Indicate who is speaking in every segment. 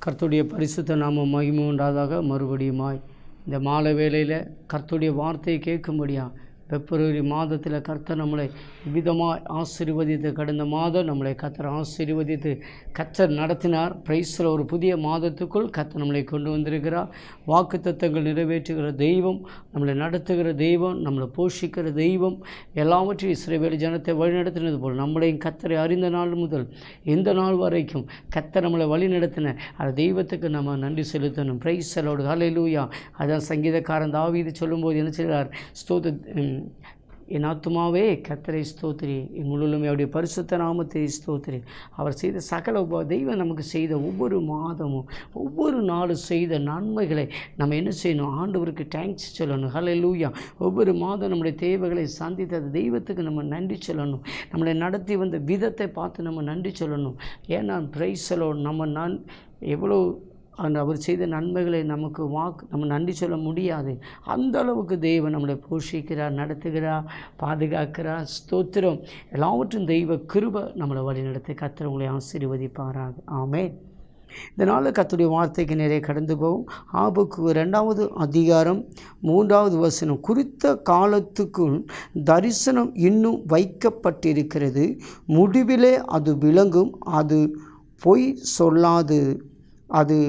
Speaker 1: கர்த்தருடைய பரிசுத்த நாம மகிமை உண்டாதாக மறுபடியுமாய் இந்த மாலை வேளையில் கர்த்தருடைய வார்த்தையை கேட்கும்படியா பிப்ரவரி மாதத்தில் கர்த்தர் நம்மளை விதமாய் ஆசீர்வதித்து கடந்த மாதம் நம்மளை கர்த்தர் ஆசீர்வதித்து கர்த்தர் நடத்தினார் பிரைஸில் ஒரு புதிய மாதத்துக்குள் கர்த்தர் நம்மளை கொண்டு வந்திருக்கிறார் வாக்குத்தத்தங்கள் நிறைவேற்றுகிற தெய்வம் நம்மளை நடத்துகிற தெய்வம் நம்மளை போஷிக்கிற தெய்வம் எல்லாவற்றையும் இஸ்ரேவேல் ஜனத்தை வழிநடத்தினது போல் நம்மளையும் கர்த்தரை அறிந்த நாள் முதல் இந்த நாள் வரைக்கும் கர்த்தர் நம்மளை வழி நடத்தின அந்த தெய்வத்துக்கு நம்ம நன்றி செலுத்தணும் பிரைஸலோடு ஹalleluya அதான் சங்கீதக்காரன் தாவீது சொல்லும்போது என்ன செய்கிறார் ஸ்தோத்த ம், என் ஆத்துமாவே கர்த்தரை ஸ்தோத்திரி என் முழுவதுமே அவருடைய பரிசுத்த நாமத்தை ஸ்தோத்திரி அவர் செய்த சகல உப தெய்வம் நமக்கு செய்த ஒவ்வொரு மாதமும் ஒவ்வொரு நாளும் செய்த நன்மைகளை நம்ம என்ன செய்யணும் ஆண்டவருக்கு தேங்க்ஸ் சொல்லணும் ஹalleluya ஒவ்வொரு மாதம் நம்முடைய தேவைகளை சந்தித்த அந்த தெய்வத்துக்கு நம்ம நன்றி சொல்லணும் நம்மளை நடத்தி வந்த விதத்தை பார்த்து நம்ம நன்றி சொல்லணும் ஏன்னா பிரைஸலோ நம்ம நான் எவ்வளோ அந்த அவர் செய்த நன்மைகளை நமக்கு வாக்கு நம்ம நன்றி சொல்ல முடியாது அந்த அளவுக்கு தேவன் நம்மளை போஷிக்கிறார் நடத்துகிறார் பாதுகாக்கிறார் ஸ்தோத்திரம் எல்லாவற்றும் தெய்வ கிருப நம்மளை வழி நடத்தி கர்த்தர் உங்களை ஆசீர்வதிப்பாராக ஆமென் இந்த நாளில் கர்த்தருடைய வார்த்தைக்கு நிறைய கடந்து போகும் ஆபுக்கு ரெண்டாவது அதிகாரம் மூன்றாவது வசனம் குறித்த காலத்துக்குள் தரிசனம் இன்னும் வைக்கப்பட்டிருக்கிறது முடிவிலே அது விளங்கும் அது பொய் சொல்லாது அது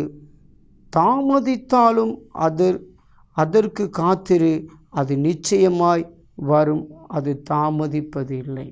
Speaker 1: தாமதித்தாலும் அதர் அதற்கு காத்திரு அது நிச்சயமாய் வரும் அது தாமதிப்பதில்லை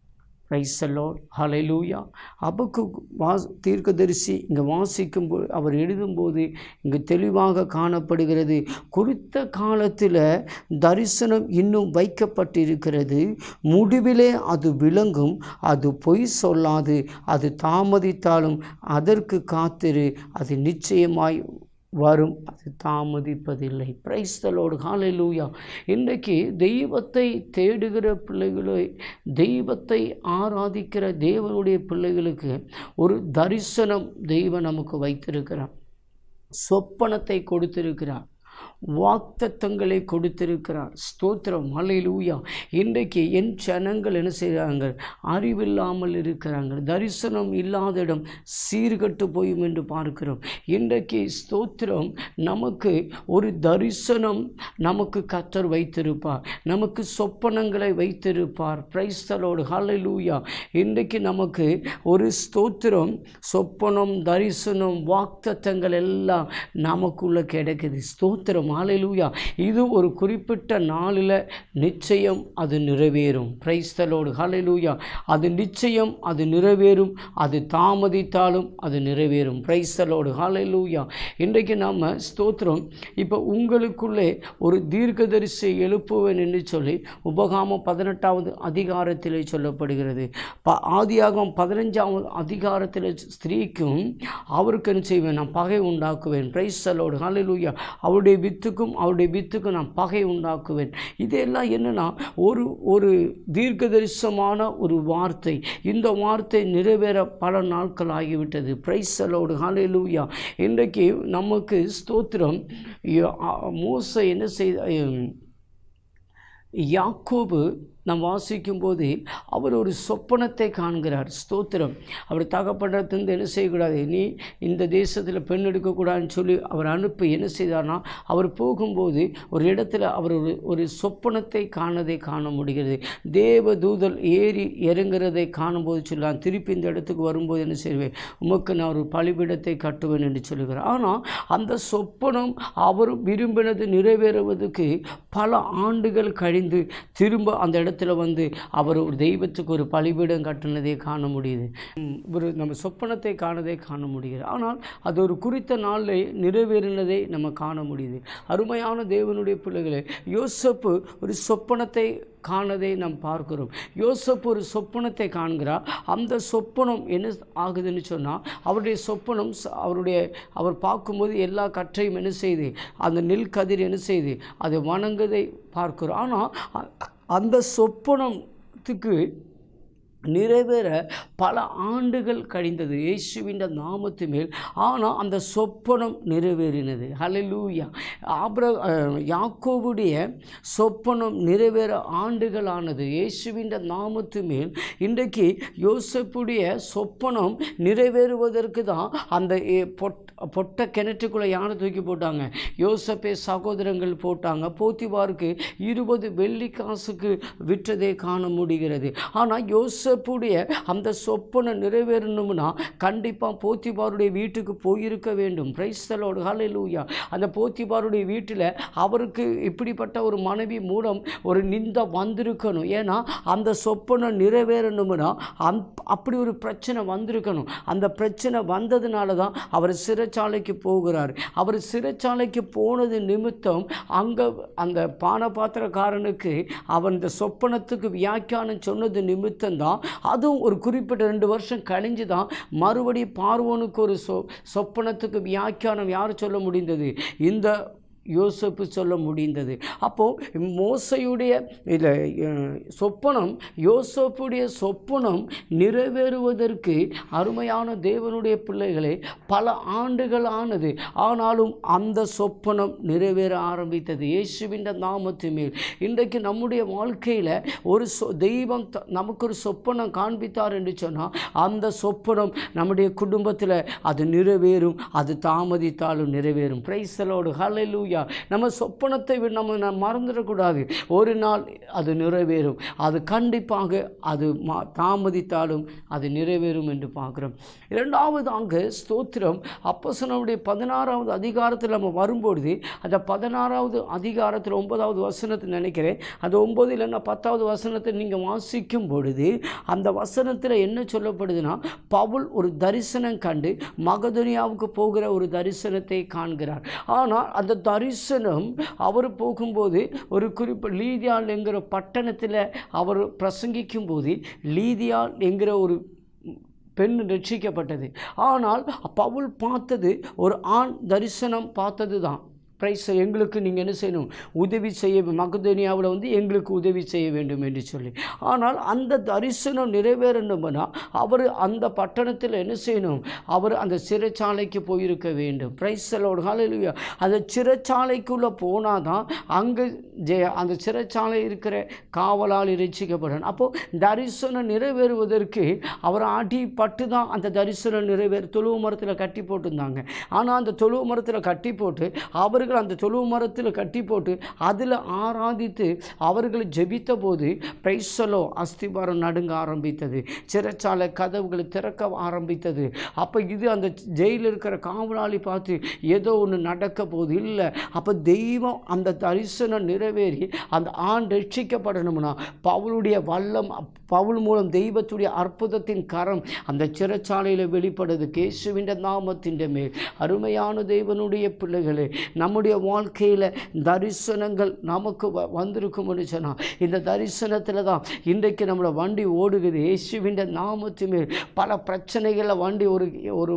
Speaker 1: ரைசலோ ஹalleluya அபக்கு வா தீர்க்கதரிசி இங்கே வாசிக்கும்போது அவர் எழுதும்போது இங்கு தெளிவாக காணப்படுகிறது குறித்த காலத்தில் தரிசனம் இன்னும் வைக்கப்பட்டிருக்கிறது முடிவிலே அது விளங்கும் அது பொய் சொல்லாது அது தாமதித்தாலும் அதற்கு காத்திரு அது நிச்சயமாய் வரும் அது தாமதிப்பதில்லை பிரைஸ்தலோடு ஹalleluya இன்றைக்கு தெய்வத்தை தேடுகிற பிள்ளைகளை தெய்வத்தை ஆராதிக்கிற தேவனுடைய பிள்ளைகளுக்கு ஒரு தரிசனம் தெய்வம் நமக்கு வைத்திருக்கிறார் சொப்பனத்தை கொடுத்திருக்கிறார் வாக்தத்தங்களை கொடுத்திருக்கிறார் ஸ்தோத்திரம் ஹalleluya இன்றைக்கு என் ஜனங்கள் என்ன செய்கிறாங்க அறிவில்லாமல் இருக்கிறாங்க தரிசனம் இல்லாத இடம் சீர்கட்டு போயும் என்று பார்க்கிறோம் இன்றைக்கு ஸ்தோத்திரம் நமக்கு ஒரு தரிசனம் நமக்கு கத்தர் வைத்திருப்பார் நமக்கு சொப்பனங்களை வைத்திருப்பார் பிரைஸ்தலோடு ஹalleluya இன்றைக்கு நமக்கு ஒரு ஸ்தோத்திரம் சொப்பனம் தரிசனம் வாக்தத்தங்கள் எல்லாம் நமக்குள்ள கிடைக்குது ஸ்தோத்திரம் ஹalleluya இது ஒரு குறிப்பிட்ட நாளில் நிச்சயம் அது நிறைவேறும் பிரைஸ்தலோடு ஹalleluya அது நிச்சயம் அது நிறைவேறும் அது தாமதித்தாலும் அது நிறைவேறும் பிரைஸ்தலோடு ஹalleluya இன்றைக்கு நாம் ஸ்தோத்திரம் இப்போ உங்களுக்குள்ளே ஒரு தீர்க்கதரிசி எழுப்புவேன் என்று சொல்லி உபகாமம் பதினெட்டாவது அதிகாரத்திலே சொல்லப்படுகிறது ப ஆதியாகம் பதினஞ்சாவது அதிகாரத்தில் ஸ்திரீக்கும் அவருக்கு என்ன செய்வேன் நான் பகை உண்டாக்குவேன் பிரைஸ்தலோடு ஹalleluya அவருடைய வித்துக்கும் அவருடைய வித்துக்கும் நான் பகை உண்டாக்குவேன் இதெல்லாம் என்னன்னா ஒரு ஒரு தீர்க்கதரிசமான ஒரு வார்த்தை இந்த வார்த்தை நிறைவேற பல நாட்கள் ஆகிவிட்டது பிரைஸலோடு ஹalleluya இன்றைக்கு நமக்கு ஸ்தோத்திரம் யா- மோசே என்ன செய்த யாக்கோபு நாம் வாசிக்கும்போது அவர் ஒரு சொப்பனத்தை காண்கிறார் ஸ்தோத்திரம் அவர் தகப்படத்திலிருந்து என்ன செய்யக்கூடாது நீ இந்த தேசத்தில் பெண் எடுக்கக்கூடாதுன்னு சொல்லி அவர் அனுப்பி என்ன செய்தார்னா அவர் போகும்போது ஒரு இடத்துல அவர் ஒரு ஒரு சொப்பனத்தை காணதை காண முடிகிறது தேவ தூதல் ஏறி இறங்குறதை காணும்போது சொல்லலாம் திருப்பி இந்த இடத்துக்கு வரும்போது என்ன செய்வேன் உமக்கு நான் ஒரு பலிபீடத்தை கட்டுவேன் என்று சொல்லுகிறார் ஆனால் அந்த சொப்பனம் அவர் விரும்பினது நிறைவேறுவதற்கு பல ஆண்டுகள் கழிந்து திரும்ப அந்த இடத்துல வந்து அவர் ஒரு தெய்வத்துக்கு ஒரு பலிபீடம் கட்டினதை காண முடியுது ம், ஒரு நம்ம சொப்பனத்தை காணதை காண முடிகிறது ஆனால் அது ஒரு குறித்த நாளில் நிறைவேறினதை நம்ம காண முடியுது அருமையான தேவனுடைய பிள்ளைகளே யோசப்பு ஒரு சொப்பனத்தை காணதை நாம் பார்க்கிறோம் யோசப்பு ஒரு சொப்பனத்தை காண்கிறார் அந்த சொப்பனம் என்ன ஆகுதுன்னு சொன்னால் அவருடைய சொப்பனம் ச- அவருடைய அவர் பார்க்கும்போது எல்லா கற்றையும் என்ன செய்யுது அந்த நெல் கதிர் என்ன செய்யுது அதை வணங்குவதை பார்க்கிறோம் ஆனால் அ- அந்த சொப்பனத்துக்கு நிறைவேற பல ஆண்டுகள் கழிந்தது இயேசுவின் நாமத்து மேல் ஆனால் அந்த சொப்பனம் நிறைவேறினது ஹalleluya ஆபிர அஹ், யாக்கோபுடைய சொப்பனம் நிறைவேற ஆண்டுகள் ஆனது இயேசுவின் நாமத்து மேல் இன்றைக்கு யோசப்புடைய சொப்பனம் நிறைவேறுவதற்கு தான் அந்த எ- பொட் பொட்ட கிணற்றுக்குள்ளே யானை தூக்கி போட்டாங்க யோசப்பே சகோதரங்கள் போட்டாங்க போத்திபாருக்கு இருபது வெள்ளி காசுக்கு விற்றதை காண முடிகிறது ஆனால் யோசப்புடைய அந்த சொப்பனை நிறைவேறணும்னா கண்டிப்பாக போத்திபாருடைய வீட்டுக்கு போயிருக்க வேண்டும் பிரைஸ்தலோடு ஹalleluya அந்த போத்திபாருடைய வீட்டில் அவருக்கு இப்படிப்பட்ட ஒரு மனைவி மூலம் ஒரு நிந்த வந்திருக்கணும் ஏன்னா அந்த சொப்பனை நிறைவேறணும்னா அந் அப்படி ஒரு பிரச்சனை வந்திருக்கணும் அந்த பிரச்சனை வந்ததுனால தான் அவர் சிறைச்சாலைக்கு போகிறார் அவர் சிறைச்சாலைக்கு போனது நிமித்தம் அங்கே அந்த பானபாத்திரக்காரனுக்கு அவன் இந்த சொப்பனத்துக்கு வியாக்கியானம் சொன்னது நிமித்தம் தான் அதுவும் ஒரு குறிப்பிட்ட ரெண்டு வருஷம் கழிஞ்சு தான் மறுபடி பார்வோனுக்கு ஒரு சொ சொப்பனத்துக்கு வியாக்கியானம் யார் சொல்ல முடிந்தது இந்த யோசப்பு சொல்ல முடிந்தது அப்போது மோசையுடைய இல்லை சொப்பனம் யோசப்புடைய சொப்பனம் நிறைவேறுவதற்கு அருமையான தேவனுடைய பிள்ளைகளே பல ஆண்டுகள் ஆனது ஆனாலும் அந்த சொப்பனம் நிறைவேற ஆரம்பித்தது இயேசுவின் நாமத்து மேல் இன்றைக்கு நம்முடைய வாழ்க்கையில் ஒரு சொ தெய்வம் த- நமக்கு ஒரு சொப்பனம் காண்பித்தார் என்று சொன்னால் அந்த சொப்பனம் நம்முடைய குடும்பத்தில் அது நிறைவேறும் அது தாமதித்தாலும் நிறைவேறும் பிரைசலோடு ஹalleluya நம்ம சொப்பனத்தை வி- நம்ம ந- மறந்துடக்கூடாது ஒரு நாள் அது நிறைவேறும் அது கண்டிப்பாக அது மா தாமதித்தாலும் அது நிறைவேறும் என்று பார்க்குறோம் இரண்டாவதாக ஸ்தோத்திரம் அப்போஸ்தலனுடைய பதினாறாவது அதிகாரத்தில் நம்ம வரும்பொழுது அந்த பதினாறாவது அதிகாரத்தில் ஒன்பதாவது வசனத்தை நினைக்கிறேன் அந்த ஒன்பது இல்லைன்னா பத்தாவது வசனத்தை நீங்கள் வாசிக்கும் பொழுது அந்த வசனத்தில் என்ன சொல்லப்படுதுன்னா பவுல் ஒரு தரிசனம் கண்டு மகதுனியாவுக்கு போகிற ஒரு தரிசனத்தை காண்கிறார் ஆனால் அந்த தரிசனம் அவர் போகும்போது ஒரு குறிப்பு லீதியால் என்கிற பட்டணத்தில் அவர் பிரசங்கிக்கும் போது லீதியால் என்கிற ஒரு பெண் ரட்சிக்கப்பட்டது ஆனால் பவுல் பார்த்தது ஒரு ஆண் தரிசனம் பார்த்தது தான் பிரைஸ் எங்களுக்கு நீங்கள் என்ன செய்யணும் உதவி செய்ய மகதேனியாவில் வந்து எங்களுக்கு உதவி செய்ய வேண்டும் என்று சொல்லி ஆனால் அந்த தரிசனம் நிறைவேறணும்னா அவர் அந்த பட்டணத்தில் என்ன செய்யணும் அவர் அந்த சிறைச்சாலைக்கு போயிருக்க வேண்டும் பிரைஸலோடு ஹalleluya அந்த சிறைச்சாலைக்குள்ளே போனால் தான் அங்கே ஜெய அந்த சிறைச்சாலை இருக்கிற காவலால் ரட்சிக்கப்படணும் அப்போது தரிசனம் நிறைவேறுவதற்கு அவர் அடிப்பட்டு தான் அந்த தரிசனம் நிறைவேறு தொழுவு மரத்தில் கட்டி போட்டிருந்தாங்க ஆனால் அந்த தொழுவு மரத்தில் கட்டி போட்டு அவர்கள் அந்த தொழுவு மரத்தில் கட்டி போட்டு அதில் ஆராதித்து அவர்கள் ஜெபித்த போது பிரைசலோ அஸ்திபாரம் நடுங்க ஆரம்பித்தது சிறைச்சாலை கதவுகள் திறக்க ஆரம்பித்தது அப்போ இது அந்த ஜெயிலில் இருக்கிற காவலாளி பார்த்து ஏதோ ஒன்று நடக்க போகுது இல்லை அப்போ தெய்வம் அந்த தரிசனம் நிறைவேறி அந்த ஆண் ரட்சிக்கப்படணும்னா பவுலுடைய வல்லம் பவுல் மூலம் தெய்வத்துடைய அற்புதத்தின் கரம் அந்த சிறைச்சாலையில் வெளிப்படுது கேசுவின் நாமத்தின் மேல் அருமையான தேவனுடைய பிள்ளைகளே நம்முடைய வாழ்க்கையில் தரிசனங்கள் நமக்கு வ வந்திருக்கும்னு சொன்னால் இந்த தரிசனத்தில் தான் இன்றைக்கு நம்மளை வண்டி ஓடுகுது இயேசுவின் நாமத்து மேல் பல பிரச்சனைகளில் வண்டி ஒரு ஒரு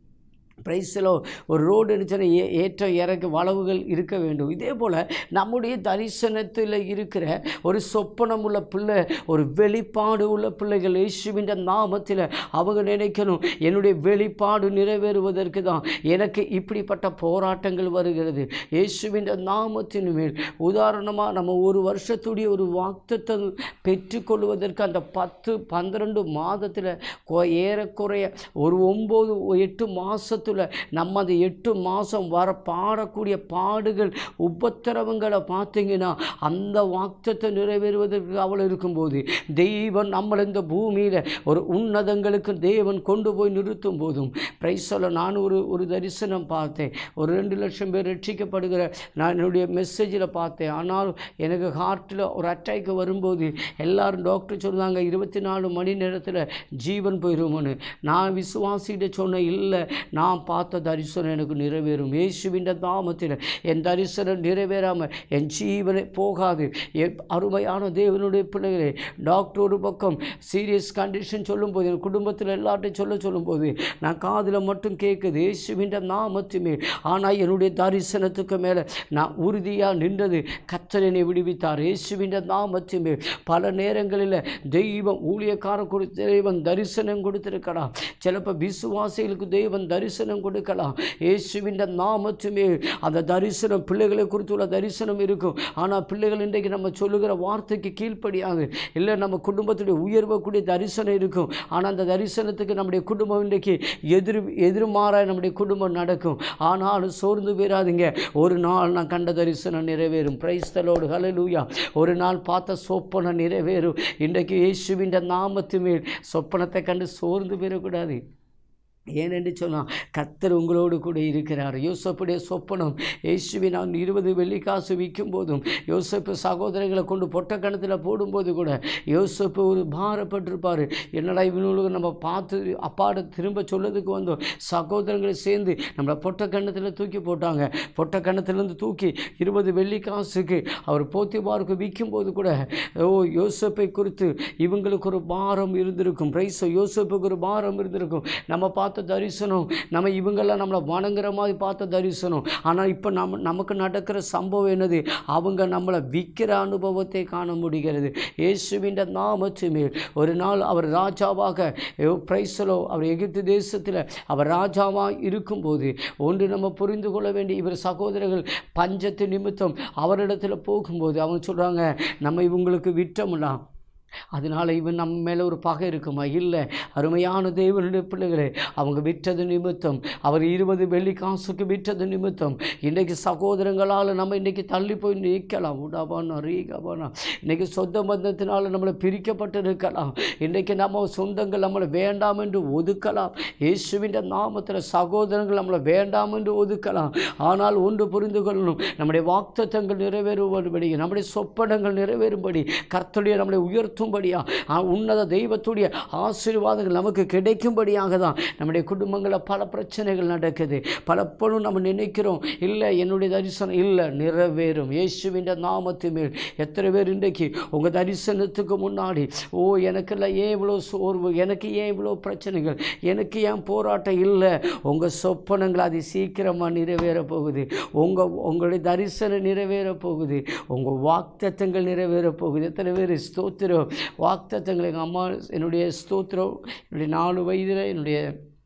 Speaker 1: பிரைஸில் ஒரு ரோடு இருந்துச்சுன்னா ஏ ஏற்ற இறக்க வளவுகள் இருக்க வேண்டும் இதே போல் நம்முடைய தரிசனத்தில் இருக்கிற ஒரு சொப்பனம் உள்ள பிள்ளை ஒரு வெளிப்பாடு உள்ள பிள்ளைகள் இயேசுவின் நாமத்தில் அவங்க நினைக்கணும் என்னுடைய வெளிப்பாடு நிறைவேறுவதற்கு தான் எனக்கு இப்படிப்பட்ட போராட்டங்கள் வருகிறது இயேசுவின் நாமத்தின் மேல் உதாரணமாக நம்ம ஒரு வருஷத்துடைய ஒரு வாக்குத்தத்தை பெற்றுக்கொள்வதற்கு அந்த பத்து பன்னிரண்டு மாதத்தில் கொ- ஏறக்குறைய ஒரு ஒம்பது எட்டு மாதத்தில் நம்ம அந்த எட்டு மாதம் வர பாடக்கூடிய பாடுகள் உபத்திரவங்களை பார்த்தீங்கன்னா அந்த வாக்குத்தத்தை நிறைவேறுவதற்கு அவள் இருக்கும்போது தெய்வன் நம்மளை இந்த பூமியில் ஒரு உன்னதங்களுக்கு தேவன் கொண்டு போய் நிறுத்தும் போதும் பிரைஸில் நான் ஒரு ஒரு தரிசனம் பார்த்தேன் ஒரு ரெண்டு லட்சம் பேர் ரட்சிக்கப்படுகிற நான் என்னுடைய மெசேஜில் பார்த்தேன் ஆனால் எனக்கு ஹார்ட்டில் ஒரு அட்டாக் வரும்போது எல்லாரும் டாக்டர் சொன்னாங்க இருபத்தி நாலு மணி நேரத்தில் ஜீவன் போயிடுமோன்னு நான் விசுவாசிகிட்ட சொன்னேன் இல்லை நான் நான் பார்த்த தரிசனம் எனக்கு நிறைவேறும் இயேசுவின் நாமத்தில் என் தரிசனம் நிறைவேறாமல் என் ஜீவனை போகாது என் அருமையான தேவனுடைய பிள்ளைகளே டாக்டர் ஒரு பக்கம் சீரியஸ் கண்டிஷன் சொல்லும்போது என் குடும்பத்தில் எல்லார்ட்டையும் சொல்ல சொல்லும்போது நான் காதில் மட்டும் கேட்குது இயேசுவின் நாமத்துமே ஆனால் என்னுடைய தரிசனத்துக்கு மேலே நான் உறுதியாக நின்றது கத்தர் என்னை விடுவித்தார் இயேசுவின் நாமத்துமே பல நேரங்களில் தெய்வம் ஊழியக்கார கொடுத்த தெய்வம் தரிசனம் கொடுத்திருக்கலாம் சிலப்போ விசுவாசிகளுக்கு தெய்வம் தரிசனம் கொடுக்கலாம் இயேசுவின் நாமத்துமே அந்த தரிசனம் பிள்ளைகளை குறித்துள்ள தரிசனம் இருக்கும் ஆனால் பிள்ளைகள் இன்றைக்கு நம்ம சொல்லுகிற வார்த்தைக்கு கீழ்ப்படியாது இல்லை நம்ம குடும்பத்துடைய உயர்வக்கூடிய தரிசனம் இருக்கும் ஆனால் அந்த தரிசனத்துக்கு நம்முடைய குடும்பம் இன்றைக்கு எதிர் எதிர்மாறாக நம்முடைய குடும்பம் நடக்கும் ஆனாலும் சோர்ந்து போயிடாதீங்க ஒரு நாள் நான் கண்ட தரிசனம் நிறைவேறும் பிரைஸ்தலோடு ஹalleluya ஒரு நாள் பார்த்த சொப்பனம் நிறைவேறும் இன்றைக்கு இயேசுவின் நாமத்து மேல் சொப்பனத்தை கண்டு சோர்ந்து போயிடக்கூடாது ஏனென்று சொன்னால் கர்த்தர் உங்களோடு கூட இருக்கிறார் யோசப்புடைய சொப்பனம் இயேசுவை நான் இருபது வெள்ளிக்காசு விற்கும் போதும் யோசப்பு சகோதரர்களை கொண்டு பொட்டக்கணத்தில் போடும்போது கூட யோசப்பு ஒரு பாரப்பட்டிருப்பார் என்னடா இவனுக்கு நம்ம பார்த்து அப்பாட திரும்ப சொல்லதுக்கு வந்தோம் சகோதரங்களை சேர்ந்து நம்மளை பொட்டக்கண்ணத்தில் தூக்கி போட்டாங்க பொட்டக்கண்ணத்திலேருந்து தூக்கி இருபது வெள்ளிக்காசுக்கு அவர் போத்திபாருக்கு விற்கும்போது கூட ஓ யோசப்பை குறித்து இவங்களுக்கு ஒரு பாரம் இருந்திருக்கும் பிரைஸ் யோசப்புக்கு ஒரு பாரம் இருந்திருக்கும் நம்ம பார்த்த தரிசனம் நம்ம இவங்கெல்லாம் நம்மளை வணங்குற மாதிரி பார்த்த தரிசனம் ஆனால் இப்போ நம்ம நமக்கு நடக்கிற சம்பவம் என்னது அவங்க நம்மளை விற்கிற அனுபவத்தை காண முடிகிறது இயேசுவின் நாமத்து மேல் ஒரு நாள் அவர் ராஜாவாக பிரைசலோ அவர் எகிப்து தேசத்தில் அவர் ராஜாவாக இருக்கும்போது ஒன்று நம்ம புரிந்து கொள்ள வேண்டிய இவர் சகோதரர்கள் பஞ்சத்து நிமித்தம் அவரிடத்தில் போகும்போது அவங்க சொல்கிறாங்க நம்ம இவங்களுக்கு விட்டோம்லாம் அதனால் இவன் நம்ம மேலே ஒரு பகை இருக்குமா இல்லை அருமையான தேவனுடைய பிள்ளைகளே அவங்க விற்றது நிமித்தம் அவர் இருபது வெள்ளி காசுக்கு விற்றது நிமித்தம் இன்றைக்கு சகோதரங்களால் நம்ம இன்றைக்கி தள்ளி போய் நிற்கலாம் உடாபானா ரீகபானா இன்றைக்கி சொந்த பந்தத்தினால் நம்மளை பிரிக்கப்பட்டு இருக்கலாம் இன்றைக்கு நம்ம சொந்தங்கள் நம்மளை வேண்டாம் என்று ஒதுக்கலாம் இயேசுவின் நாமத்தில் சகோதரங்கள் நம்மளை வேண்டாம் என்று ஒதுக்கலாம் ஆனால் ஒன்று புரிந்து கொள்ளணும் நம்முடைய வாக்குத்தத்தங்கள் நிறைவேறும்படி நம்முடைய சொப்பனங்கள் நிறைவேறும்படி கர்த்தருடைய நம்மளை உயர்த்தும்படியா ஆ, உன்னத தெய்வத்துடைய ஆசீர்வாதங்கள் நமக்கு கிடைக்கும்படியாக தான் நம்முடைய குடும்பங்களில் பல பிரச்சனைகள் நடக்குது பலப்பொழுதும் நம்ம நினைக்கிறோம் இல்லை என்னுடைய தரிசனம் இல்லை நிறைவேறும் இயேசுவின் நாமத்து மேல் எத்தனை பேர் இன்றைக்கு உங்கள் தரிசனத்துக்கு முன்னாடி ஓ எனக்கெல்லாம் ஏன் இவ்வளோ சோர்வு எனக்கு ஏன் இவ்வளோ பிரச்சனைகள் எனக்கு ஏன் போராட்டம் இல்லை உங்கள் சொப்பனங்கள் அது சீக்கிரமாக நிறைவேற போகுது உங்கள் உங்களுடைய தரிசனம் நிறைவேற போகுது உங்கள் வாக்தத்தங்கள் நிறைவேற போகுது எத்தனை பேர் ஸ்தோத்திரம் வாக்தத்தங்கள் எங்கள் அம்மா என்னுடைய ஸ்தோத்திரம் என்னுடைய நாலு வயதில் என்னுடைய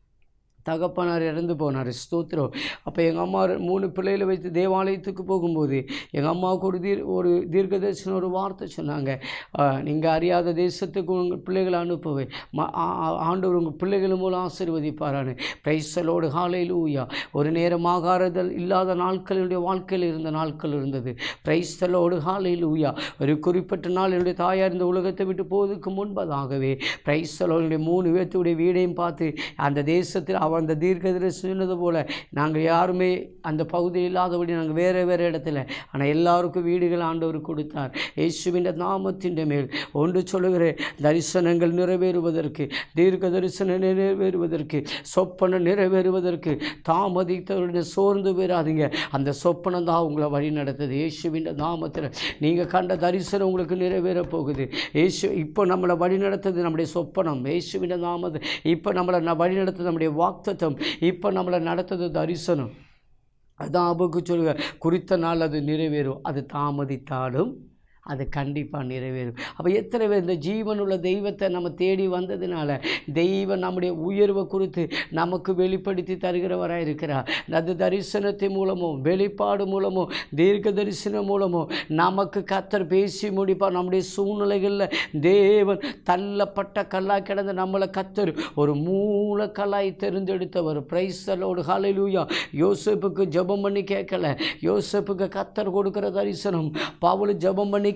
Speaker 1: தகப்பனார் இறந்து போனார் ஸ்தோத்திரம் அப்போ எங்கள் அம்மா ரெ- மூணு பிள்ளைகளை வைத்து தேவாலயத்துக்கு போகும்போது எங்கள் அம்மாவுக்கு ஒரு தீர் ஒரு தீர்க்கதரிசனம் ஒரு வார்த்தை சொன்னாங்க நீங்கள் அறியாத தேசத்துக்கு உங்கள் பிள்ளைகளை அனுப்புவே ம ஆ- ஆ- ஆண்டவர் உங்கள் பிள்ளைகள் மூலம் ஆசீர்வதிப்பாரான்னு பிரைசலோடு காலையில் ஊயா ஒரு நேரம் ஆகாரதல் இல்லாத நாட்கள் என்னுடைய வாழ்க்கையில் இருந்த நாட்கள் இருந்தது பிரைஸ்தலோடு காலையில் ஊயா ஒரு குறிப்பிட்ட நாள் என்னுடைய தாயார் இந்த உலகத்தை விட்டு போவதற்கு முன்பதாகவே பிரைஸ்தலோடைய மூணு பேர்த்துடைய வீடையும் பார்த்து அந்த தேசத்தில் அவன் அந்த தீர்க்கதரிசி சொன்னது போல் நாங்கள் யாருமே அந்த பகுதியில் இல்லாதபடி நாங்கள் வேறு வேறு இடத்துல ஆனால் எல்லாருக்கும் வீடுகள் ஆண்டவர் கொடுத்தார் இயேசுவின் நாமத்தின் மேல் ஒன்று சொல்லுகிறேன் தரிசனங்கள் நிறைவேறுவதற்கு தீர்க்க தரிசனம் நிறைவேறுவதற்கு சொப்பனம் நிறைவேறுவதற்கு தாமதித்தவருடைய சோர்ந்து போயிடாதீங்க அந்த சொப்பனம் தான் உங்களை வழி நடத்துது இயேசுவின் நாமத்தில் நீங்கள் கண்ட தரிசனம் உங்களுக்கு நிறைவேற போகுது இயேசு இப்போ நம்மளை வழி நடத்துது நம்முடைய சொப்பனம் இயேசுவின் நாமது இப்போ நம்மளை ந- வழி நடத்துது நம்முடைய வாக்தத்தம் இப்போ நம்மளை நடத்துது தரிசனம் அதான் அபுக்கு சொல்லுங்க குறித்த நாள் அது நிறைவேறும் அது தாமதித்தாலும் அது கண்டிப்பாக நிறைவேறும் அப்போ எத்தனை பேர் இந்த ஜீவனுள்ள தெய்வத்தை நம்ம தேடி வந்ததுனால தெய்வம் நம்முடைய உயர்வை குறித்து நமக்கு வெளிப்படுத்தி தருகிறவராக இருக்கிறார் அது தரிசனத்தின் மூலமோ வெளிப்பாடு மூலமோ தீர்க்க தரிசனம் மூலமோ நமக்கு கத்தர் பேசி முடிப்பார் நம்முடைய சூழ்நிலைகளில் தேவன் தள்ளப்பட்ட கல்லாய் கிடந்த நம்மளை கத்தர் ஒரு மூல கல்லாய் தெரிந்தெடுத்தவர் பிரைசலோடு ஹalleluya யோசேப்புக்கு ஜெபம் பண்ணி கேட்கல யோசேப்புக்கு கத்தர் கொடுக்கிற தரிசனம் பவுல் ஜெபம் பண்ணி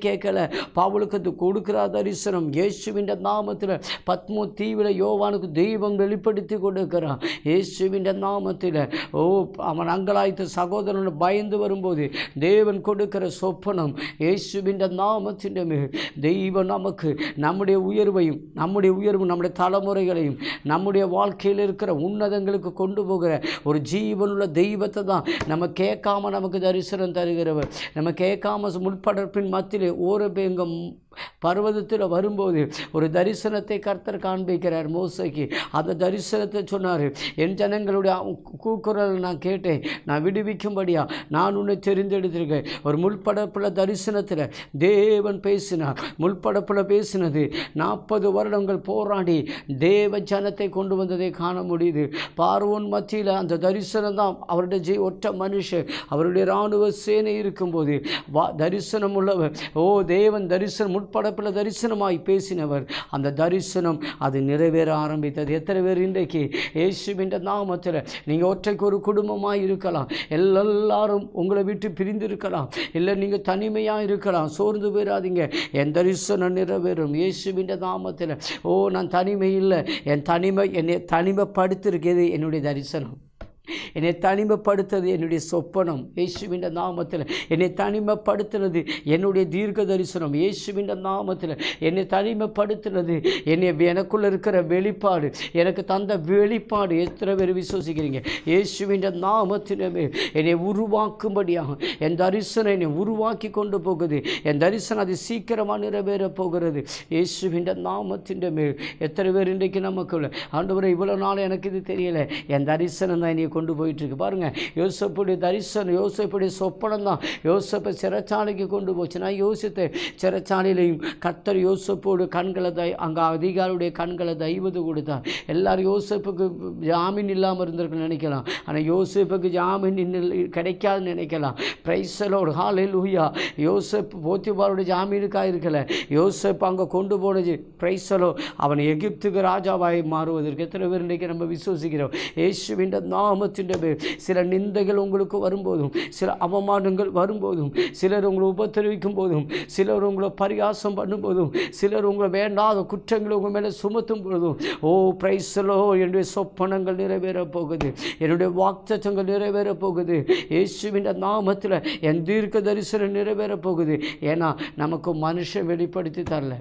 Speaker 1: கேட்கல பவுலுக்கு அது கொடுக்குற தரிசனம் இயேசுவின் நாமத்தில் பத்மோ தீவில் யோவானுக்கு தெய்வம் வெளிப்படுத்தி கொடுக்கிறான் இயேசுவின் நாமத்தில் ஓ அவன் அங்கலாய்த்த சகோதரன் பயந்து வரும்போது தேவன் கொடுக்கிற சொப்பனம் இயேசுவின் நாமத்தின் மேல் தெய்வம் நமக்கு நம்முடைய உயர்வையும் நம்முடைய உயர்வு நம்முடைய தலைமுறைகளையும் நம்முடைய வாழ்க்கையில் இருக்கிற உன்னதங்களுக்கு கொண்டு போகிற ஒரு ஜீவனுள்ள தெய்வத்தை தான் நம்ம கேட்காம நமக்கு தரிசனம் தருகிறவர் நம்ம கேட்காம முற்படப்பின் மத்தியிலே ஓரபேங்கம் பர்வதத்தில் வரும்போது ஒரு தரிசனத்தை கர்த்தர் காண்பிக்கிறார் மோசைக்கு அந்த தரிசனத்தை சொன்னார் என் ஜனங்களுடைய கூக்குரல் நான் கேட்டேன் நான் விடுவிக்கும்படியா நான் உன்னை தெரிந்தெடுத்திருக்கேன் ஒரு முள்படப்பில் தரிசனத்தில் தேவன் பேசினார் முள்படப்பில் பேசினது நாற்பது வருடங்கள் போராடி தேவ ஜனத்தை கொண்டு வந்ததை காண முடியுது பார்வோன் மத்தியில் அந்த தரிசனம் தான் அவருடைய ஜெய் ஒற்ற மனுஷன் அவருடைய இராணுவ சேனை இருக்கும்போது வா தரிசனம் உள்ளவர் ஓ தேவன் தரிசனம் முற்படப்பில் தரிசனமாய் பேசினவர் அந்த தரிசனம் அது நிறைவேற ஆரம்பித்தது எத்தனை பேர் இன்றைக்கு இயேசுவின் நாமத்தில் நீங்கள் ஒற்றைக்கு ஒரு குடும்பமாக இருக்கலாம் எல்லாரும் உங்களை விட்டு பிரிந்து இருக்கலாம் இல்லை நீங்கள் தனிமையாக இருக்கலாம் சோர்ந்து போயிடாதீங்க என் தரிசனம் நிறைவேறும் இயேசுவின் நாமத்தில் ஓ நான் தனிமை இல்லை என் தனிமை என்னை தனிமைப்படுத்திருக்கிறது என்னுடைய தரிசனம் என்னை தனிமைப்படுத்தது என்னுடைய சொப்பனம் இயேசுவின் நாமத்தில் என்னை தனிமைப்படுத்தினது என்னுடைய தீர்க்க தரிசனம் இயேசுவின் நாமத்தில் என்னை தனிமைப்படுத்தினது என்னை எனக்குள்ள இருக்கிற வெளிப்பாடு எனக்கு தந்த வெளிப்பாடு எத்தனை பேர் விசுவசிக்கிறீங்க இயேசுவின் நாமத்தினமே என்னை உருவாக்கும்படியாக என் தரிசனம் என்னை உருவாக்கி கொண்டு போகுது என் தரிசனம் அது சீக்கிரமாக நிறைவேற போகிறது இயேசுவின் நாமத்தின் மேல் எத்தனை பேர் இன்றைக்கு நமக்குள்ள ஆண்டவரை இவ்வளோ நாள் எனக்கு இது தெரியல என் தரிசனம் தான் என்னை கொண்டு போயிட்டு இருக்கு பாருங்க யோசப்புடைய தரிசனம் யோசப்புடைய சொப்பனம் தான் யோசப்பை சிறைச்சாலைக்கு கொண்டு போச்சு நான் யோசித்தேன் சிறைச்சாலையிலையும் கர்த்தர் யோசப்போடு கண்களை தை அங்கே அதிகாரியுடைய கண்களை தைவது கொடுத்தார் எல்லாரும் யோசப்புக்கு ஜாமீன் இல்லாமல் இருந்திருக்குன்னு நினைக்கலாம் ஆனால் யோசப்புக்கு ஜாமீன் இன்னும் கிடைக்காதுன்னு நினைக்கலாம் பிரைசலோடு ஹாலே லூயா யோசப் போத்திபாருடைய ஜாமீனுக்காக இருக்கல யோசப் அங்கே கொண்டு போனது பிரைசலோ அவன் எகிப்துக்கு ராஜாவாய் மாறுவதற்கு எத்தனை பேர் இன்றைக்கு நம்ம விசுவசிக்கிறோம் இயேசுவின் நாமத்தின் பேர் சில நிந்தைகள் உங்களுக்கு வரும்போதும் சில அவமானங்கள் வரும்போதும் சிலர் உங்களை உபத்திரவிக்கும் போதும் சிலர் உங்களை பரிகாசம் பண்ணும்போதும் சிலர் உங்களை வேண்டாத குற்றங்களை உங்கள் மேலே சுமத்தும் பொழுதும் ஓ பிரைசலோ என்னுடைய சொப்பனங்கள் நிறைவேறப் போகுது என்னுடைய வாக்தத்தங்கள் நிறைவேறப் போகுது இயேசுவின் நாமத்தில் என் தீர்க்க தரிசனம் நிறைவேறப் போகுது ஏன்னா நமக்கு மனுஷன் வெளிப்படுத்தி தரல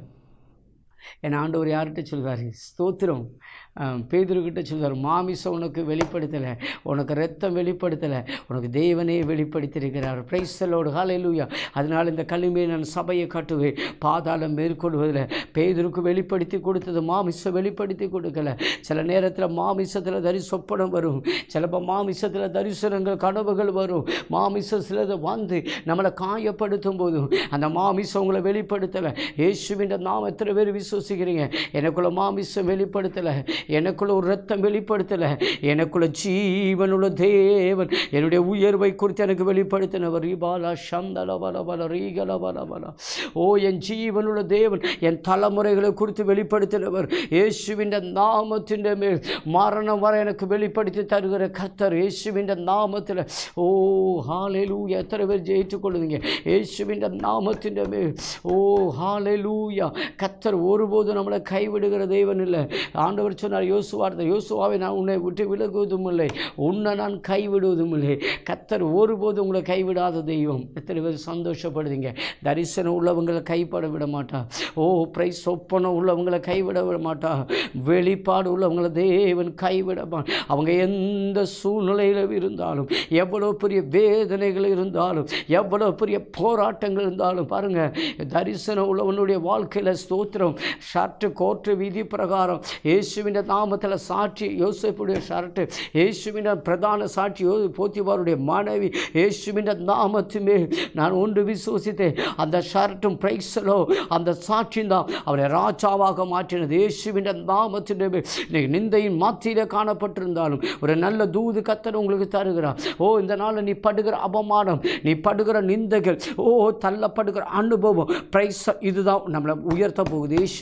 Speaker 1: என் ஆண்டவர் யார்கிட்ட சொல்வார் ஸ்தோத்திரம் பேதுருக்கிட்ட சொல்வார் மாமிசம் உனக்கு வெளிப்படுத்தலை உனக்கு ரத்தம் வெளிப்படுத்தலை உனக்கு தேவனே வெளிப்படுத்தியிருக்கிறார் பிரைசலோடு ஹalleluya அதனால் இந்த கல்வியை நான் சபையை காட்டுவேன் பாதாளம் மேற்கொள்வதில் பேதுருக்கு வெளிப்படுத்தி கொடுத்தது மாமிசம் வெளிப்படுத்தி கொடுக்கல சில நேரத்தில் மாமிசத்தில் தரி சொப்பனம் வரும் சிலப்போ மாமிசத்தில் தரிசனங்கள் கனவுகள் வரும் மாமிசம் சிலது வந்து நம்மளை காயப்படுத்தும் போதும் அந்த மாமிசம் உங்களை வெளிப்படுத்தலை இயேசுவின் நாம எத்தனை பேர் விசுவசிக்கிறீங்க எனக்குள்ள மாமிசம் வெளிப்படுத்தலை எனக்குள்ள ஒரு ரத்தம் வெளிப்படுத்தலை எனக்குள்ள ஜீவனுள்ள தேவன் என்னுடைய உயர்வை குறித்து எனக்கு வெளிப்படுத்தினவர் ரீபாலா சந்தல பல பல ரீகல பல பல ஓ என் ஜீவனுள்ள தேவன் என் தலைமுறைகளை குறித்து வெளிப்படுத்தினவர் இயேசுவின் நாமத்தின் மேல் மரணம் வரை எனக்கு வெளிப்படுத்தி தருகிற கர்த்தர் இயேசுவின் நாமத்தில் ஓ ஹாலேலூயா எத்தனை பேர் ஜெயித்துக் கொள்ளுவீங்க இயேசுவின் நாமத்தின் மேல் ஓ ஹாலேலூயா கர்த்தர் ஒருபோதும் நம்மளை கைவிடுகிற தெய்வன் இல்லை ஆண்டவர் சொன்னார் யோசுவார்த்தை யோசுவாவை நான் உன்னை விட்டு விலகுவதும் இல்லை உன்னை நான் கைவிடுவதும் இல்லை கர்த்தர் ஒருபோதும் உங்களை கைவிடாத தெய்வம் எத்தனை பேர் சந்தோஷப்படுதீங்க தரிசனம் உள்ளவங்களை கைப்பட விட மாட்டா ஓ பிரைஸ் சொப்பனம் உள்ளவங்களை கைவிட விட மாட்டா வெளிப்பாடு உள்ளவங்களை தேவன் கைவிட மா- அவங்க எந்த சூழ்நிலையில் இருந்தாலும் எவ்வளோ பெரிய வேதனைகள் இருந்தாலும் எவ்வளோ பெரிய போராட்டங்கள் இருந்தாலும் பாருங்க தரிசனம் உள்ளவனுடைய வாழ்க்கையில் ஸ்தோத்திரம் ஷர்ட்டு கோர்ட்டு விதி பிரகாரம் இயேசுவின் நாமத்தில் சாட்சி யோசிப்புடைய ஷர்ட்டு இயேசுவின் பிரதான சாட்சி யோ போத்திபாருடைய மனைவி இயேசுவின் நாமத்துமே நான் ஒன்று விசுவசித்தேன் அந்த ஷர்ட்டும் பிரைஸலோ அந்த சாட்சியும் தான் அவரை ராஜாவாக மாற்றினது இயேசுவின் நாமத்தின் இன்னைக்கு நிந்தையின் மாத்தியில காணப்பட்டிருந்தாலும் ஒரு நல்ல தூது கத்தர் உங்களுக்கு தருகிறார் ஓ இந்த நாளில் நீ படுகிற அவமானம் நீ படுகிற நிந்தைகள் ஓ தள்ளப்படுகிற அனுபவம் பிரைஸ் இதுதான் நம்மளை உயர்த்த போகுது இயேசு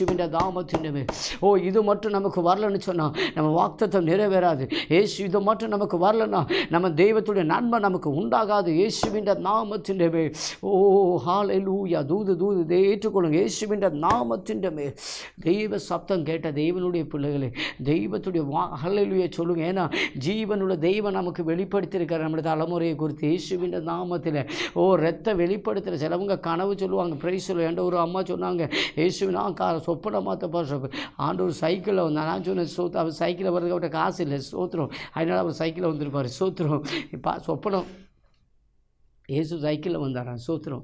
Speaker 1: இயேசுவின் நாமத்தின் மேல் ஓ இது மட்டும் நமக்கு வரலன்னு சொன்னால் நம்ம வாக்தத்தம் நிறைவேறாது இயேசு இது மட்டும் நமக்கு வரலன்னா நம்ம தெய்வத்துடைய நன்மை நமக்கு உண்டாகாது இயேசுவின் நாமத்தின் மேல் ஓ ஹாலை லூயா தூது தூது தே ஏற்றுக்கொள்ளுங்க இயேசுவின் நாமத்தின் மேல் தெய்வ சப்தம் கேட்ட தெய்வனுடைய பிள்ளைகளே தெய்வத்துடைய வா ஹல்லேலூயா சொல்லுங்க ஏன்னா ஜீவனுள்ள தெய்வம் நமக்கு வெளிப்படுத்தியிருக்கார் நம்முடைய தலைமுறையை குறித்து இயேசுவின் நாமத்தில் ஓ ரத்த வெளிப்படுத்துகிற சிலவங்க கனவு சொல்லுவாங்க பிரைஸ் சொல்லுவேன் ஒரு அம்மா சொன்னாங்க இயேசுவின் நான் கா சொப்பனை மாற்றப்பா சொப்ப ஆண்டு ஒரு சைக்கிளில் வந்தேன் நான் சொன்னேன் சோத்து அவர் சைக்கிளில் வரதுக்கு அவர்கிட்ட காசு இல்லை சோத்துரும் அதனால் அவர் சைக்கிளில் வந்திருப்பார் சோத்துரும் இப்போ சொப்பனம் இயேசு சைக்கிளில் வந்தாராம் சோத்துரும்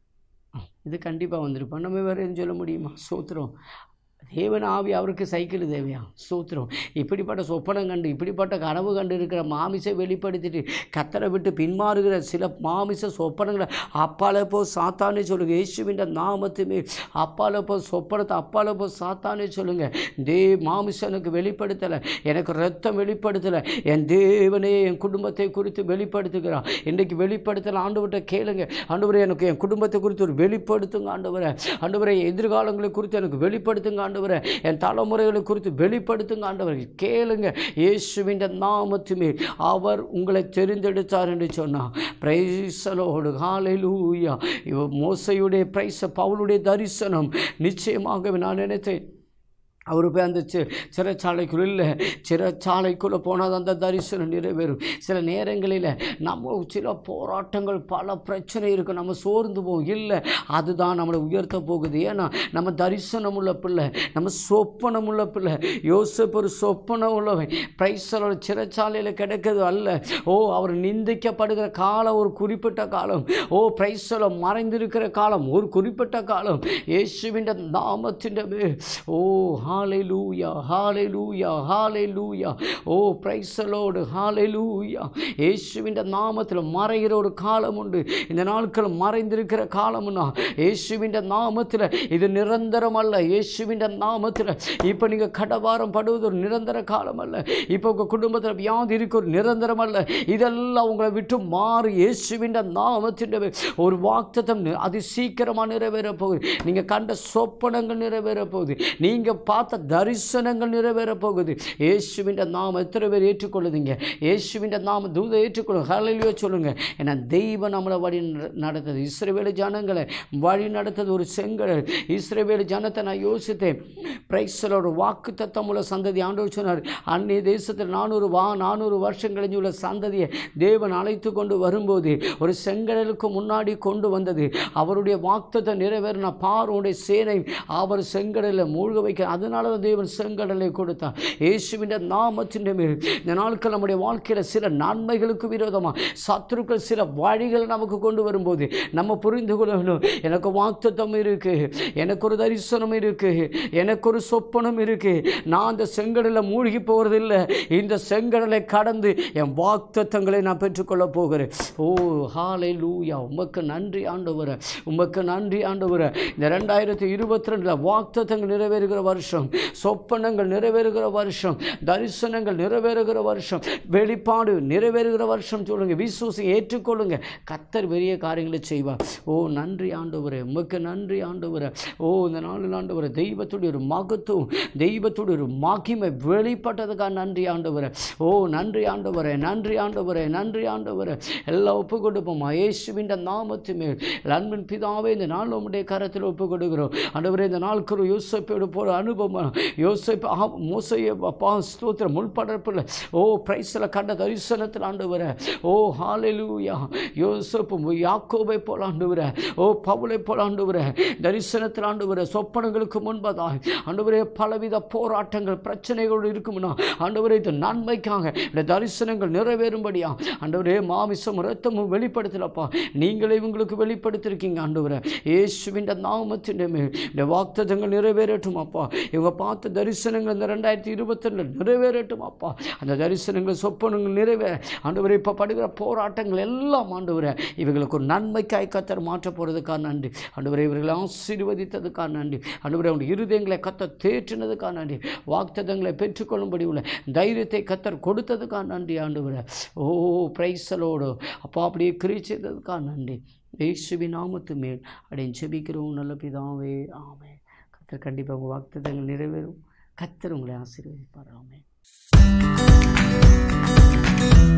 Speaker 1: இது கண்டிப்பாக வந்திருப்போம் நம்ம வேறு எதுவும் சொல்ல முடியுமா சோத்துரும் தேவன் ஆவி அவருக்கு சைக்கிள் தேவையா சோத்திரம் இப்படிப்பட்ட சொப்பனம் கண்டு இப்படிப்பட்ட கனவு கண்டு இருக்கிற மாமிசை வெளிப்படுத்திட்டு கத்தரை விட்டு பின்மாறுகிற சில மாமிச சொப்பனங்களை அப்பால போ சாத்தானே சொல்லுங்க இயேசுவின் நாமத்துமே அப்பால போ சொப்பனத்தை அப்பால போ சாத்தானே சொல்லுங்க தே மாமிசனுக்கு வெளிப்படுத்தலை எனக்கு ரத்தம் வெளிப்படுத்தலை என் தேவனே என் குடும்பத்தை குறித்து வெளிப்படுத்துகிறான் இன்றைக்கு வெளிப்படுத்தலை ஆண்டவர்கிட்ட கேளுங்க ஆண்டவரே எனக்கு என் குடும்பத்தை குறித்து ஒரு வெளிப்படுத்துங்க ஆண்டவரை ஆண்டவரை எதிர்காலங்களை குறித்து எனக்கு வெளிப்படுத்துங்க ஆண்டவரை என் தலைமுறைகளை குறித்து வெளிப்படுத்துங்க ஆண்டவரை கேளுங்க இயேசுவின் நாமத்துமே அவர் உங்களை தெரிந்தெடுத்தார் என்று சொன்னார் பிரைசலோடு ஹalleluya இவ மோசையுடைய பிரைச பவுலுடைய தரிசனம் நிச்சயமாகவே நான் நினைத்தேன் அவர் போய் அந்த சி சிறைச்சாலைக்குள்ள சிறைச்சாலைக்குள்ளே போனால் அந்த தரிசனம் நிறைவேறும் சில நேரங்களில் நம்ம சில போராட்டங்கள் பல பிரச்சனை இருக்கும் நம்ம சோர்ந்து போகும் இல்லை அதுதான் நம்மளை உயர்த்த போகுது ஏன்னா நம்ம தரிசனம் உள்ள பிள்ளை நம்ம சொப்பனம் உள்ள பிள்ளை யோசிப்பு ஒரு சொப்பனம் உள்ளவன் பிரைசலோட சிறைச்சாலையில் கிடைக்கிறது அல்ல ஓ அவர் நிந்திக்கப்படுகிற காலம் ஒரு குறிப்பிட்ட காலம் ஓ பிரைசல மறைந்திருக்கிற காலம் ஒரு குறிப்பிட்ட காலம் இயேசுவின் நாமத்தின் மேல் ஓ ஹாலை லூயா ஹாலை லூயா ஹாலை லூயா ஓ பிரைசலோடு ஹாலை லூயா இயேசுவின் நாமத்தில் மறைகிற ஒரு காலம் உண்டு இந்த நாட்கள் மறைந்திருக்கிற காலம்னா இயேசுவின் நாமத்தில் இது நிரந்தரம் அல்ல இயேசுவின் நாமத்தில் இப்போ நீங்கள் கடவாரம் படுவது ஒரு நிரந்தர காலம் அல்ல இப்போ உங்கள் குடும்பத்தில் வியாதி இருக்கு ஒரு நிரந்தரம் அல்ல இதெல்லாம் உங்களை விட்டு மாறி இயேசுவின் நாமத்தின் மேல் ஒரு வாக்குத்தம் அது சீக்கிரமாக நிறைவேற போகுது நீங்கள் கண்ட சொப்பனங்கள் நிறைவேற போகுது நீங்கள் பார்த்த தரிசனங்கள் நிறைவேற போகுது இயேசுவின் நாமம் எத்தனை பேர் ஏற்றுக்கொள்ளுதீங்க இயேசுவின் நாம தூத ஏற்றுக்கொள்ளுங்க ஹalleluya சொல்லுங்க ஏன்னா தெய்வம் நம்மளை வழி நட- நடத்தது இஸ்ரவேல் ஜனங்களை வழி நடத்தது ஒரு செங்கடல் இஸ்ரவேல் ஜனத்தை நான் யோசித்தேன் பிரைஸலோட வாக்கு தத்தமுள்ள சந்ததி ஆண்டவர் சொன்னார் அந்நிய தேசத்தில் நானூறு வா நானூறு வருஷம் கழிஞ்சு உள்ள சந்ததியை தேவன் அழைத்து கொண்டு வரும்போது ஒரு செங்கடலுக்கு முன்னாடி கொண்டு வந்தது அவருடைய வாக்குத்தத்தை நிறைவேறின பார்வோடைய சேனை அவர் செங்கடலில் மூழ்க வைக்க அதனால தான் தேவன் செங்கடலை கொடுத்தார் இயேசுவின் நாமத்தின் மேல் இந்த நாட்கள் நம்முடைய வாழ்க்கையில் சில நன்மைகளுக்கு விரோதமாக சத்துருக்கள் சில வழிகளை நமக்கு கொண்டு வரும்போது நம்ம புரிந்து கொள்ளணும் எனக்கு வாக்குத்தத்தம் இருக்கு எனக்கு ஒரு தரிசனம் இருக்கு எனக்கு ஒரு சொப்பனம் இருக்கு நான் அந்த செங்கடலில் மூழ்கி போகிறதில்லை இந்த செங்கடலை கடந்து என் வாக்குத்தத்தங்களை நான் பெற்றுக்கொள்ள போகிறேன் ஓ ஹாலை லூயா உமக்கு நன்றி ஆண்டவரே உமக்கு நன்றி ஆண்டவரே இந்த ரெண்டாயிரத்தி இருபத்தி ரெண்டில் வாக்குத்தத்தங்கள் நிறைவேறுகிற வருஷம் சொப்பனங்கள் நிறைவேறுகிற வருஷம் தரிசனங்கள் நிறைவேறுகிற வருஷம் வெளிப்பாடு நிறைவேறுகிற வருஷம் சொல்லுங்க விசுவாசி ஏற்றுக்கொள்ளுங்க கத்தர் பெரிய காரியங்களை செய்வார் ஓ நன்றி ஆண்டவரே உமக்கு நன்றி ஆண்டவரே ஓ இந்த நாளில் ஆண்டவரே தெய்வத்துடைய ஒரு மகத்துவம் தெய்வத்துடைய ஒரு மகிமை வெளிப்பட்டதுக்காக நன்றி ஆண்டவரே ஓ நன்றி ஆண்டவரே நன்றி ஆண்டவரே நன்றி ஆண்டவரே எல்லாம் ஒப்பு கொடுப்போமா இயேசுவின் நாமத்து மேல் அன்பின் பிதாவே இந்த நாள் உம்முடைய கரத்தில் ஒப்பு கொடுக்கிறோம் ஆண்டவரே இந்த நாளுக்கு யோசிப்போடு போகிற அனுபவம் யோசிப்பு ஆ மோசைய அப்பா ஸ்தோத்திரம் முன்படப்பில் ஓ பிரைஸில் கண்ட தரிசனத்தில் ஆண்டவரே ஓ ஹாலெலூயா யோசிப்பு யாக்கோபை போல ஆண்டவரே ஓ பவுலை போல ஆண்டவரே தரிசனத்தில் ஆண்டவரே சொப்பனங்களுக்கு முன்பதாக ஆண்டவரே பலவித போராட்டங்கள் பிரச்சனைகள் இருக்கும்னா ஆண்டவரே இது நன்மைக்காக இந்த தரிசனங்கள் நிறைவேறும்படியா ஆண்டவரே மாமிசம் ரத்தமும் வெளிப்படுத்தலப்பா நீங்களே இவங்களுக்கு வெளிப்படுத்திருக்கீங்க ஆண்டவரே இயேசுவின் நாமத்தின் மேல் இந்த வாக்குத்தங்கள் நிறைவேறட்டும் அப்பா இவங்க பார்த்த தரிசனங்கள் இந்த ரெண்டாயிரத்தி இருபத்தி நிறைவேறட்டும் அப்பா அந்த தரிசனங்கள் சொப்பனங்கள் நிறைவேற ஆண்டவரே இப்போ படுகிற போராட்டங்கள் எல்லாம் ஆண்டவரே இவங்களுக்கு ஒரு நன்மைக்காய் கத்தர் மாற்ற போகிறதுக்காக நன்றி ஆண்டவரே இவர்களை ஆசீர்வதித்ததுக்காக நன்றி ஆண்டவரே அவங்க இருதயங்களை கத்த தேற்றினதுக்காக நன்றி வாக்குத்தங்களை பெற்றுக்கொள்ளும்படி உள்ள தைரியத்தை கத்தர் கொடுத்ததுக்காக நன்றி ஆண்டவரே ஓ பிரைசலோடு அப்பா அப்படியே கிரி செய்ததுக்காக நன்றி இயேசுவின் நாமத்து மேல் அப்படின்னு செபிக்கிறோம் நல்ல பிதாவே ஆமென் கத்தர் கண்டிப்பாக உங்கள் வாக்குத்தங்கள் நிறைவேறும் கத்தர் உங்களை ஆசீர்வதிப்பார் ஆமென்